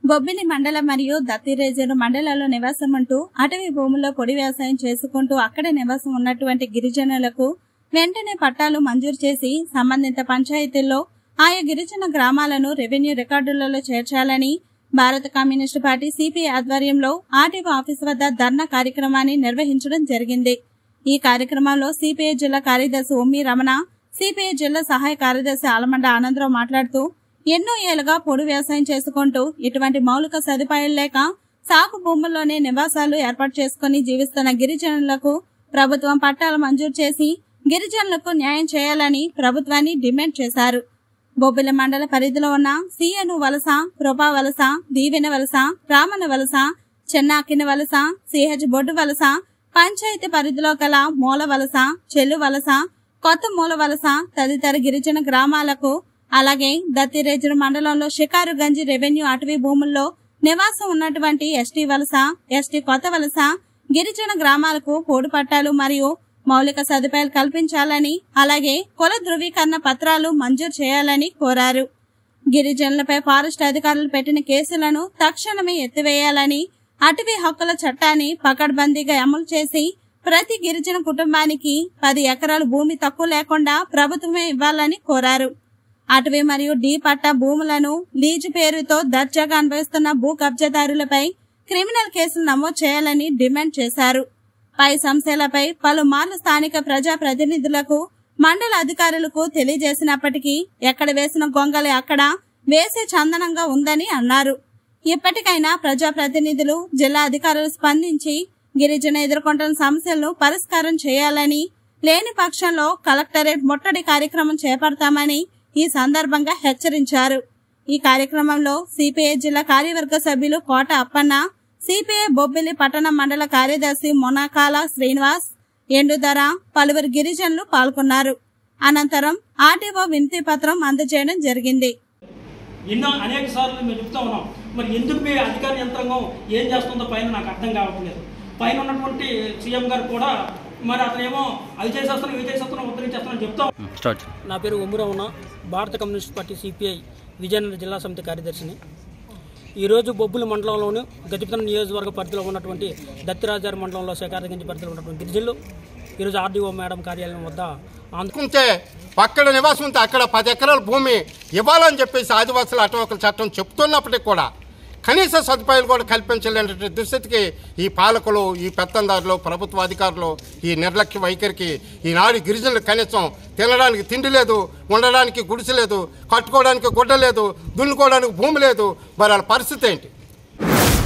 బొబ్బిలి మండలం మరియు దత్తిరేజరు మండలాల్లో నివాసం ఉంటూ అటవీ భూముల్లో పొడి వ్యవసాయం చేసుకుంటూ అక్కడే నివాసం ఉన్నటువంటి గిరిజనులకు వెంటనే పట్టాలు మంజూరు చేసి సంబంధిత పంచాయతీల్లో ఆయా గిరిజన గ్రామాలను రెవెన్యూ రికార్డులలో చేర్చాలని భారత కమ్యూనిస్టు పార్టీ సిపిఐ ఆధ్వర్యంలో ఆర్టీఓ ఆఫీస్ వద్ద ధర్నా కార్యక్రమాన్ని నిర్వహించడం జరిగింది ఈ కార్యక్రమంలో సిపిఐ జిల్లా కార్యదర్శి ఉమ్మి రమణ సిపిఐ జిల్లా సహాయ కార్యదర్శి ఆలమండ ఆనందరావు మాట్లాడుతూ ఎన్నో ఏళ్లుగా పొడి వ్యవసాయం చేసుకుంటూ ఇటువంటి మౌలిక సదుపాయాలు లేక సాగు భూముల్లోనే నివాసాలు ఏర్పాటు చేసుకుని జీవిస్తున్న గిరిజనులకు ప్రభుత్వం పట్టాలు మంజూరు చేసి గిరిజనులకు న్యాయం చేయాలని ప్రభుత్వాన్ని డిమాండ్ చేశారు బొబ్బిల మండల పరిధిలో ఉన్న సీఎను వలస కృపా వలస దీవెన వలస రామన వలస చెన్నాకిన వలస సిహెచ్ బొడ్డు వలస పంచాయతీ పరిధిలో గల మూల వలస చెల్లు వలస కొత్త మూల వలస తదితర గిరిజన గ్రామాలకు అలాగే దత్తిరేజురు మండలంలో షికారు గంజి రెవెన్యూ అటవీ భూముల్లో నివాసం ఉన్నటువంటి ఎస్టీ వలస ఎస్టీ కొత్త వలస గిరిజన గ్రామాలకు పోడు పట్టాలు మరియు మౌలిక సదుపాయాలు కల్పించాలని అలాగే కుల ధృవీకరణ పత్రాలు మంజూరు చేయాలని కోరారు గిరిజనులపై ఫారెస్ట్ అధికారులు పెట్టిన కేసులను తక్షణమే ఎత్తివేయాలని అటవీ హక్కుల చట్టాన్ని పకడ్బందీగా అమలు చేసి ప్రతి గిరిజన కుటుంబానికి పది ఎకరాల భూమి తక్కువ లేకుండా ప్రభుత్వమే ఇవ్వాలని కోరారు అటవీ మరియు డీ పట్టా భూములను లీజు పేరుతో దర్జాగా అనుభవిస్తున్న భూ కబ్జాదారులపై క్రిమినల్ కేసులు నమోదు చేయాలని డిమాండ్ చేశారు పై సంస్థలపై పలుమార్లు స్థానిక ప్రజా ప్రతినిధులకు మండల అధికారులకు తెలియజేసినప్పటికీ ఎక్కడ వేసిన గొంగలి అక్కడ వేసే చందనంగా ఉందని అన్నారు ఇప్పటికైనా ప్రజా ప్రతినిధులు జిల్లా అధికారులు స్పందించి గిరిజన ఎదుర్కొంటున్న సమస్యలను పరిష్కారం చేయాలని లేని పక్షంలో కలెక్టరేట్ ముట్టడి కార్యక్రమం చేపడతామని ఈ సందర్భంగా హెచ్చరించారు ఈ కార్యక్రమంలో సిపిఐ జిల్లా కార్యవర్గ సభ్యులు కోట అప్పన్న సిపిఐ బొబ్బిలి పట్టణ మండల కార్యదర్శి మొనాకాల శ్రీనివాస్ ఎండుధర పలువురు గిరిజనులు పాల్గొన్నారు అనంతరం ఆర్టీఓ వినతి పత్రం అందజేయడం జరిగింది ఎన్నో అనేక సార్లు మేము చెప్తా ఉన్నాం మరి ఎందుకు మీ అధికార యంత్రాంగం ఏం చేస్తుందో పైన నాకు అర్థం కావట్లేదు పైన ఉన్నటువంటి సీఎం గారు కూడా మరి అతనేమో అవి చేసేస్తున్నాం ఇవి చేసేస్తున్నాం ఉత్తరించేస్తున్నాం చెప్తా స్టార్ట్ నా పేరు ఉమ్మురమణ భారత కమ్యూనిస్ట్ పార్టీ సిపిఐ విజయనగరం జిల్లా సమితి కార్యదర్శిని ఈరోజు బొబ్బుల మండలంలోను గతిపతన నియోజకవర్గ పరిధిలో ఉన్నటువంటి దత్తిరాజారి మండలంలో శేఖారగంజ్ పరిధిలో ఉన్నటువంటి గిరిజనులు ఈరోజు ఆర్డీఓ మేడం కార్యాలయం వద్ద ఆంధ్ర అనుకుంటే అక్కడ నివాసం ఉంటే అక్కడ పది ఎకరాల భూమి ఇవ్వాలని చెప్పేసి ఆదివాసుల అటవకుల చట్టం చెప్తున్నప్పటికీ కూడా కనీస సదుపాయాలు కూడా కల్పించలేనటువంటి దుస్థితికి ఈ పాలకులు ఈ పెత్తందారులు ప్రభుత్వ అధికారులు ఈ నిర్లక్ష్య వైఖరికి ఈనాడు గిరిజనులు కనీసం తినడానికి తిండి లేదు ఉండడానికి గుడిసె లేదు కట్టుకోవడానికి గుడ్డ లేదు దున్నుకోవడానికి భూమి లేదు మరి వాళ్ళ పరిస్థితి ఏంటి